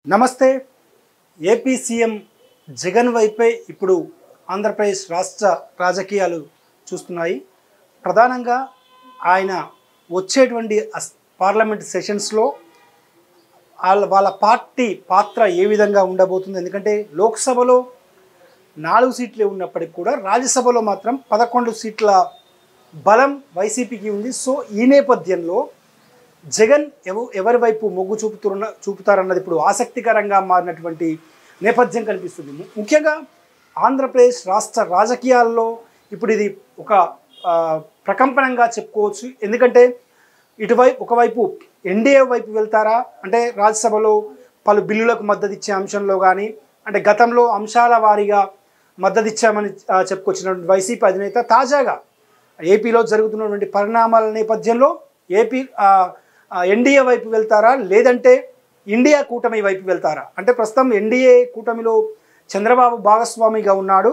నమస్తే AP CM Jagan వైపే ఇప్పుడు ఆంధ్రప్రదేశ్ రాష్ట్ర రాజకీయాలు చూస్తున్నాయి ప్రధానంగా ఆయన వచ్చేటువంటి అస్- పార్లమెంట్ సెషన్స్లో వాళ్ళ వాళ్ళ పార్టీ పాత్ర ఏ విధంగా ఉండబోతుంది ఎందుకంటే లోక్సభలో నాలుగు సీట్లే ఉన్నప్పటికీ కూడా రాజ్యసభలో మాత్రం పదకొండు సీట్ల బలం వైసీపీకి ఉంది సో ఈ నేపథ్యంలో జగన్ ఎవ ఎవరి వైపు మొగ్గు చూపుతున్న చూపుతారన్నది ఇప్పుడు ఆసక్తికరంగా మారినటువంటి నేపథ్యం కనిపిస్తుంది ము- ముఖ్యంగా ఆంధ్రప్రదేశ్ రాష్ట్ర రాజకీయాల్లో ఇప్పుడు ఇది ఒక ఆ, ప్రకంపనంగా చెప్పుకోవచ్చు ఎందుకంటే ఇటువైపు ఒకవైపు ఎన్డీఏ వైపు వెళ్తారా అంటే రాజ్యసభలో పలు బిల్లులకు మద్దతు ఇచ్చే అంశంలో కానీ అంటే గతంలో అంశాల వారీగా మద్దతు ఇచ్చామని ఆ, చెప్పుకొచ్చినటువంటి వైసీపీ అధినేత తాజాగా ఏపీలో జరుగుతున్నటువంటి పరిణామాల నేపథ్యంలో ఏపీ ఎన్డీఏ వైపు వెళ్తారా లేదంటే ఇండియా కూటమి వైపు వెళ్తారా అంటే ప్రస్తుతం ఎన్డీఏ కూటమిలో చంద్రబాబు భాగస్వామిగా ఉన్నాడు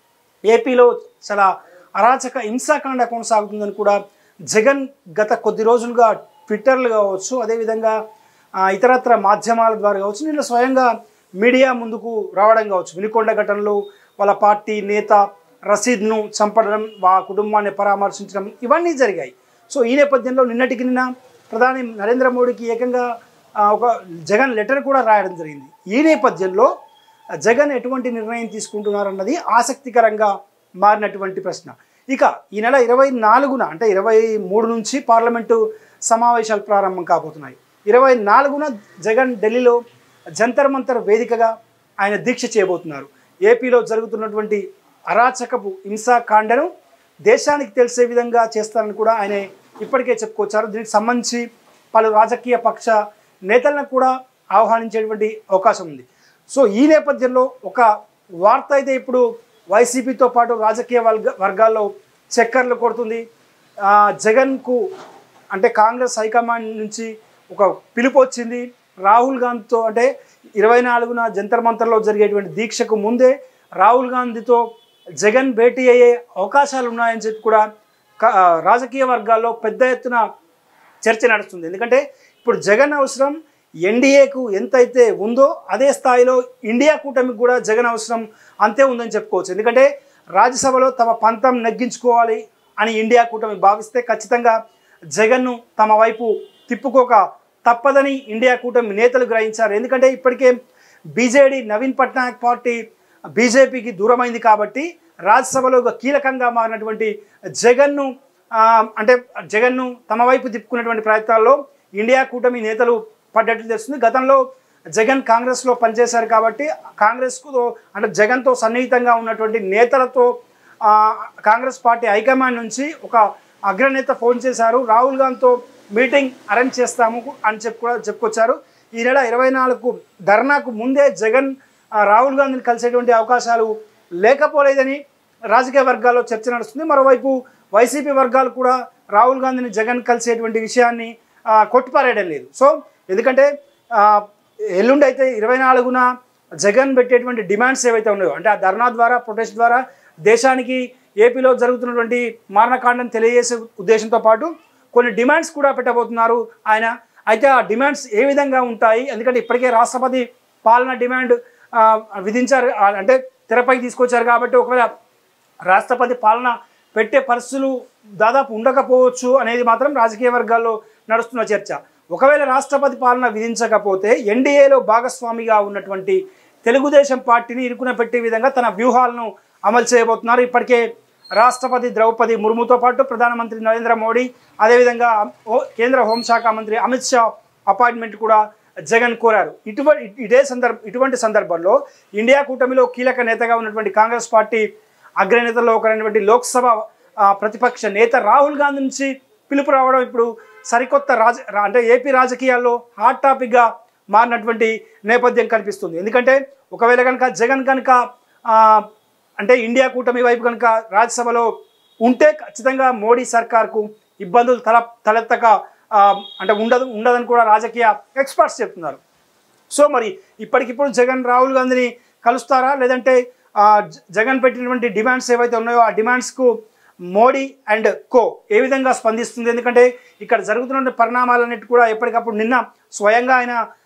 ఏపీలో చాలా అరాచక హింసాకాండ కొనసాగుతుందని కూడా జగన్ గత కొద్ది రోజులుగా ట్విట్టర్లు కావచ్చు అదేవిధంగా ఆ, ఇతరత్ర మాధ్యమాల ద్వారా కావచ్చు నిన్న స్వయంగా మీడియా ముందుకు రావడం కావచ్చు వినుకొండ ఘటనలో వాళ్ళ పార్టీ నేత రసీద్ను చంపడం వా కుటుంబాన్ని పరామర్శించడం ఇవన్నీ జరిగాయి సో ఈ నేపథ్యంలో నిన్నటికి నిన్న ప్రధాని నరేంద్ర మోడీకి ఏకంగా ఆ, ఒక జగన్ లెటర్ కూడా రాయడం జరిగింది ఈ నేపథ్యంలో జగన్ ఎటువంటి నిర్ణయం తీసుకుంటున్నారన్నది ఆసక్తికరంగా మారినటువంటి ప్రశ్న ఇక ఈ నెల ఇరవై నాలుగున అంటే ఇరవై మూడు నుంచి పార్లమెంటు సమావేశాలు ప్రారంభం కాబోతున్నాయి ఇరవై నాలుగున జగన్ ఢిల్లీలో జంతర్ మంతర్ వేదికగా ఆయన దీక్ష చేయబోతున్నారు ఏపీలో జరుగుతున్నటువంటి అరాచకపు హింసాకాండను దేశానికి తెలిసే విధంగా చేస్తారని కూడా ఆయన ఇప్పటికే చెప్పుకొచ్చారు దీనికి సంబంధించి పలు రాజకీయ పక్ష నేతలను కూడా ఆహ్వానించేటువంటి అవకాశం ఉంది సో ఈ నేపథ్యంలో ఒక వార్త అయితే ఇప్పుడు వైసీపీతో పాటు రాజకీయ వర్గ వర్గాల్లో చక్కర్లు కొడుతుంది ఆ, జగన్కు అంటే కాంగ్రెస్ హైకమాండ్ నుంచి ఒక పిలుపు వచ్చింది రాహుల్ గాంధీతో అంటే ఇరవై నాలుగున జంతర్ మంతర్లో జరిగేటువంటి దీక్షకు ముందే రాహుల్ గాంధీతో జగన్ భేటీ అయ్యే అవకాశాలు ఉన్నాయని చెప్పి కూడా క- ఆ, రాజకీయ వర్గాల్లో పెద్ద ఎత్తున చర్చ నడుస్తుంది ఎందుకంటే ఇప్పుడు జగన్ అవసరం ఎన్డీఏకు ఎంతైతే ఉందో అదే స్థాయిలో ఇండియా కూటమికి కూడా జగన్ అవసరం అంతే ఉందని చెప్పుకోవచ్చు ఎందుకంటే రాజ్యసభలో తమ పంతం నెగ్గించుకోవాలి అని ఇండియా కూటమి భావిస్తే ఖచ్చితంగా జగన్ను తమ వైపు తిప్పుకోక తప్పదని ఇండియా కూటమి నేతలు గ్రహించారు ఎందుకంటే ఇప్పటికే బీజేడీ నవీన్ పట్నాయక్ పార్టీ బీజేపీకి దూరమైంది కాబట్టి రాజ్యసభలో ఒక కీలకంగా మారినటువంటి జగన్ను ఆ, అంటే జగన్ను తమ వైపు తిప్పుకున్నటువంటి ప్రయత్నాల్లో ఇండియా కూటమి నేతలు పడ్డట్లు తెలుస్తుంది గతంలో జగన్ కాంగ్రెస్లో పనిచేశారు కాబట్టి కాంగ్రెస్కు అంటే జగన్తో సన్నిహితంగా ఉన్నటువంటి నేతలతో ఆ, కాంగ్రెస్ పార్టీ హైకమాండ్ నుంచి ఒక అగ్రనేత ఫోన్ చేశారు రాహుల్ గాంధీతో మీటింగ్ అరేంజ్ చేస్తాము అని చెప్పి కూడా చెప్పుకొచ్చారు ఈ నెల ఇరవై నాలుగు ధర్నాకు ముందే జగన్ ఆ, రాహుల్ గాంధీని కలిసేటువంటి అవకాశాలు లేకపోలేదని రాజకీయ వర్గాల్లో చర్చ నడుస్తుంది మరోవైపు వైసీపీ వర్గాలు కూడా రాహుల్ గాంధీని జగన్ కలిసేటువంటి విషయాన్ని ఆ, కొట్టిపారేయడం లేదు సో ఎందుకంటే ఆ, ఎల్లుండి అయితే ఇరవై నాలుగున జగన్ పెట్టేటువంటి డిమాండ్స్ ఏవైతే ఉన్నాయో అంటే ఆ ధర్నా ద్వారా ప్రొటెస్ట్ ద్వారా దేశానికి ఏపీలో జరుగుతున్నటువంటి మారణకాండం తెలియజేసే ఉద్దేశంతో పాటు కొన్ని డిమాండ్స్ కూడా పెట్టబోతున్నారు ఆయన అయితే ఆ డిమాండ్స్ ఏ విధంగా ఉంటాయి ఎందుకంటే ఇప్పటికే రాష్ట్రపతి పాలన డిమాండ్ ఆ, విధించారు ఆ, అంటే తెరపైకి తీసుకొచ్చారు కాబట్టి ఒకవేళ రాష్ట్రపతి పాలన పెట్టే పరిస్థితులు దాదాపు ఉండకపోవచ్చు అనేది మాత్రం రాజకీయ వర్గాల్లో నడుస్తున్న చర్చ ఒకవేళ రాష్ట్రపతి పాలన విధించకపోతే ఎన్డీఏలో భాగస్వామిగా ఉన్నటువంటి తెలుగుదేశం పార్టీని ఇరుకున పెట్టే విధంగా తన వ్యూహాలను అమలు చేయబోతున్నారు ఇప్పటికే రాష్ట్రపతి ద్రౌపది ముర్ముతో పాటు ప్రధానమంత్రి నరేంద్ర మోడీ అదేవిధంగా ఓ- కేంద్ర హోంశాఖ మంత్రి అమిత్ షా అపాయింట్మెంట్ కూడా జగన్ కోరారు ఇటువంటి ఇదే సందర్భ ఇటువంటి సందర్భంలో ఇండియా కూటమిలో కీలక నేతగా ఉన్నటువంటి కాంగ్రెస్ పార్టీ అగ్రనేతల్లో ఒకరైనటువంటి లోక్సభ ఆ, ప్రతిపక్ష నేత రాహుల్ గాంధీ నుంచి పిలుపు రావడం ఇప్పుడు సరికొత్త రాజ రా- అంటే ఏపీ రాజకీయాల్లో హాట్ టాపిక్గా మారినటువంటి నేపథ్యం కనిపిస్తుంది ఎందుకంటే ఒకవేళ కనుక జగన్ కనుక ఆ, అంటే ఇండియా కూటమి వైపు కనుక రాజ్యసభలో ఉంటే ఖచ్చితంగా మోడీ సర్కార్కు ఇబ్బందులు తల తలెత్తక ఆ, అంటే ఉండదు ఉండదని కూడా రాజకీయ ఎక్స్పర్ట్స్ చెప్తున్నారు సో మరి ఇప్పటికిప్పుడు జగన్ రాహుల్ గాంధీని కలుస్తారా లేదంటే ఆ, జ- జగన్ పెట్టినటువంటి డిమాండ్స్ ఏవైతే ఉన్నాయో ఆ డిమాండ్స్కు మోడీ అండ్ కో ఏ విధంగా స్పందిస్తుంది ఎందుకంటే ఇక్కడ జరుగుతున్న పరిణామాలన్నిటి కూడా ఎప్పటికప్పుడు నిన్న స్వయంగా ఆయన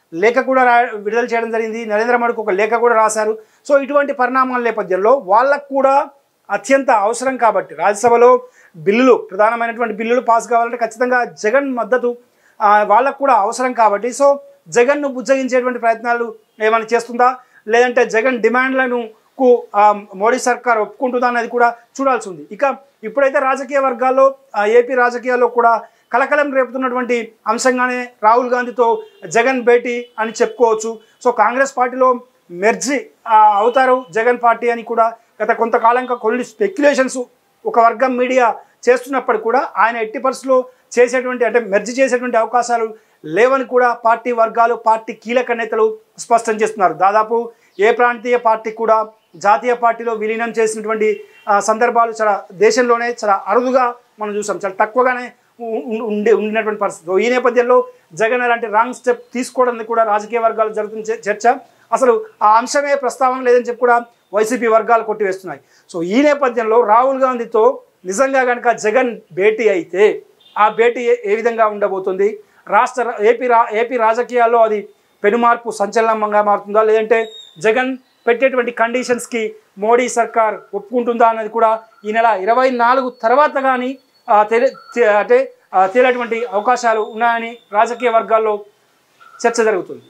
లేఖ కూడా రా విడుదల చేయడం జరిగింది నరేంద్ర మోడీకి ఒక లేఖ కూడా రాశారు సో ఇటువంటి పరిణామాల నేపథ్యంలో వాళ్ళకు కూడా అత్యంత అవసరం కాబట్టి రాజ్యసభలో బిల్లులు ప్రధానమైనటువంటి బిల్లులు పాస్ కావాలంటే ఖచ్చితంగా జగన్ మద్దతు ఆ, వాళ్ళకు కూడా అవసరం కాబట్టి సో జగన్ను బుజ్జగించేటువంటి ప్రయత్నాలు ఏమైనా చేస్తుందా లేదంటే జగన్ డిమాండ్లను కు ఆ, మోడీ సర్కార్ ఒప్పుకుంటుందా అనేది కూడా చూడాల్సి ఉంది ఇక ఇప్పుడైతే రాజకీయ వర్గాల్లో ఆ, ఏపీ రాజకీయాల్లో కూడా కలకలం రేపుతున్నటువంటి అంశంగానే రాహుల్ గాంధీతో జగన్ భేటీ అని చెప్పుకోవచ్చు సో కాంగ్రెస్ పార్టీలో మెర్జీ ఆ, అవుతారు జగన్ పార్టీ అని కూడా గత కొంతకాలంగా కొన్ని స్పెక్యులేషన్స్ ఒక వర్గం మీడియా చేస్తున్నప్పుడు కూడా ఆయన ఎట్టి పరిస్థితుల్లో చేసేటువంటి అంటే మెర్జీ చేసేటువంటి అవకాశాలు లేవని కూడా పార్టీ వర్గాలు పార్టీ కీలక నేతలు స్పష్టం చేస్తున్నారు దాదాపు ఏ ప్రాంతీయ పార్టీ కూడా జాతీయ పార్టీలో విలీనం చేసినటువంటి ఆ, సందర్భాలు చాలా దేశంలోనే చాలా అరుదుగా మనం చూసాం చాలా తక్కువగానే ఉ- ఉ- ఉండే ఉండినటువంటి పరిస్థితి ఈ నేపథ్యంలో జగన్ అలాంటి రాంగ్ స్టెప్ తీసుకోవడం కూడా రాజకీయ వర్గాలు జరుగుతున్న చే- చర్చ అసలు ఆ అంశమే ప్రస్తావన లేదని చెప్పి కూడా వైసీపీ వర్గాలు కొట్టివేస్తున్నాయి సో ఈ నేపథ్యంలో రాహుల్ గాంధీతో నిజంగా కనుక జగన్ భేటీ అయితే ఆ భేటీ ఏ- ఏ విధంగా ఉండబోతుంది రాష్ట్ర ఏపీ రా ఏపీ రాజకీయాల్లో అది పెనుమార్పు సంచలనంగా మారుతుందా లేదంటే జగన్ పెట్టేటువంటి కండిషన్స్కి మోడీ సర్కార్ ఒప్పుకుంటుందా అన్నది కూడా ఈ నెల ఇరవై నాలుగు తర్వాత కానీ తెలి తె- అంటే ఆ, తేలేటువంటి అవకాశాలు ఉన్నాయని రాజకీయ వర్గాల్లో చర్చ జరుగుతుంది